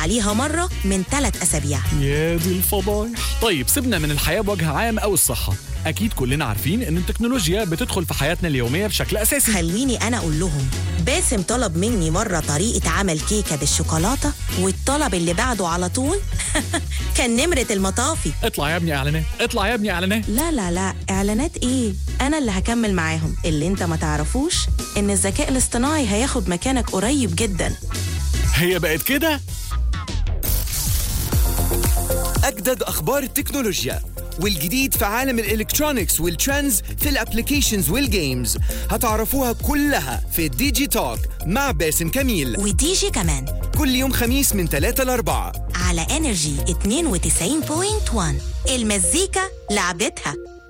عليها مرة من ثلاث أسابيع يا دي الفضايح طيب سيبنا من الحياة بوجه عام أو الصحة أكيد كلنا عارفين إن التكنولوجيا بتدخل في حياتنا اليومية بشكل أساسي خليني أنا أقول لهم باسم طلب مني مرة طريقة عمل كيكة بالشوكولاتة والطلب اللي بعده على طول كان نمرة المطافي اطلع يا ابني إعلانات اطلع يا ابني إعلانات لا لا لا إعلانات إيه؟ أنا اللي هكمل معاهم اللي أنت ما تعرفوش إن الذكاء الاصطناعي هياخد مكانك قريب جدا هي بقت كده أجدد أخبار التكنولوجيا والجديد في عالم الإلكترونيكس والترندز في الأبليكيشنز والجيمز هتعرفوها كلها في ديجي توك مع باسم كميل ودي جي كمان كل يوم خميس من 3 ل 4 على انرجي 92.1 المزيكا لعبتها